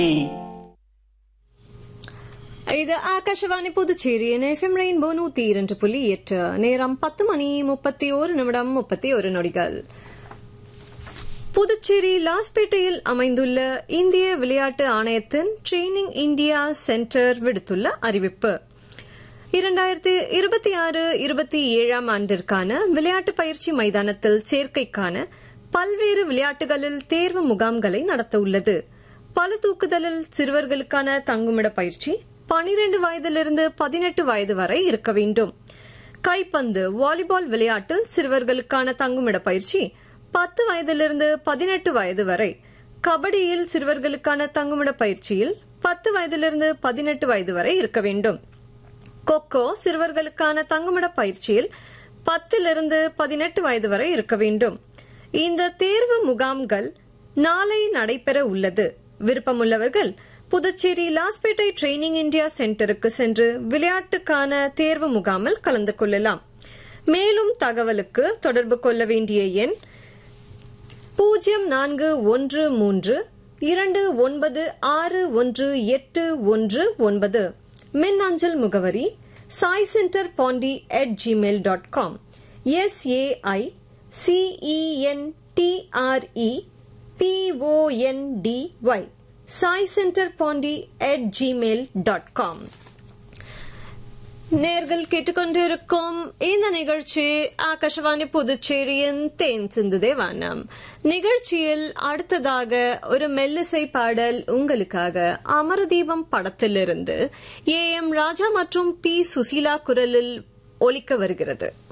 இது ஆகாஷவாணி புதுச்சேரியின் FM rainbow நூத்தி இரண்டு புள்ளி எட்டு நேரம் பத்து மணி முப்பத்தி ஒரு நிமிடம் முப்பத்தி ஒரு நொடிகள் புதுச்சேரி லாஸ்பேட்டையில் அமைந்துள்ள இந்திய விளையாட்டு ஆணையத்தின் ட்ரெய்னிங் இந்தியா சென்டர் விடுத்துள்ள அறிவிப்பு இரண்டாயிரத்தி இருபத்தி ஆறு இருபத்தி ஏழாம் ஆண்டிற்கான விளையாட்டு பயிற்சி மைதானத்தில் சேர்க்கைக்கான பல்வேறு விளையாட்டுகளில் தேர்வு முகாம்களை நடத்த உள்ளது பளு தூக்குதலில் சிறுவர்களுக்கான தங்குமிட பயிற்சி பனிரெண்டு வயதிலிருந்து பதினெட்டு வயது வரை இருக்க வேண்டும் கைப்பந்து வாலிபால் விளையாட்டில் சிறுவர்களுக்கான தங்குமிட பயிற்சி பத்து வயதிலிருந்து பதினெட்டு வயது வரை கபடியில் சிறுவர்களுக்கான தங்குமிட பயிற்சியில் பத்து வயதிலிருந்து பதினெட்டு வயது வரை இருக்க வேண்டும் கொக்கோ சிறுவர்களுக்கான தங்குமிட பயிற்சியில் பத்திலிருந்து பதினெட்டு வயது வரை இருக்க வேண்டும் இந்த தேர்வு முகாம்கள் நாளை நடைபெற உள்ளது விருப்பமுள்ளவர்கள் புதுச்சேரி லாஸ்பேட்டை ட்ரெய்னிங் இந்தியா சென்டருக்கு சென்று விளையாட்டுக்கான தேர்வு முகாமில் கலந்து கொள்ளலாம் மேலும் தகவலுக்கு தொடர்பு கொள்ள வேண்டிய எண் பூஜ்ஜியம் நான்கு ஒன்று மூன்று இரண்டு ஒன்பது ஆறு ஒன்று எட்டு ஒன்று ஒன்பது மின் அஞ்சல் முகவரி SAI centre Pondy at Gmail dot com S A I C E N T R E P O N D Y SAI centre Pondy at Gmail dot com நேர்கள் கேட்டுக்கொண்டிருக்கும் இந்த நிகழ்ச்சி ஆகாஷவாணி புதுச்சேரியின் தேன் சிந்துதே வானம் நிகழ்ச்சியில் அடுத்ததாக ஒரு மெல்லிசை பாடல் உங்களுக்காக அமரதீபம் படத்திலிருந்து ஏ எம் ராஜா மற்றும் பி சுசீலா குரலில் ஒலிக்க வருகிறது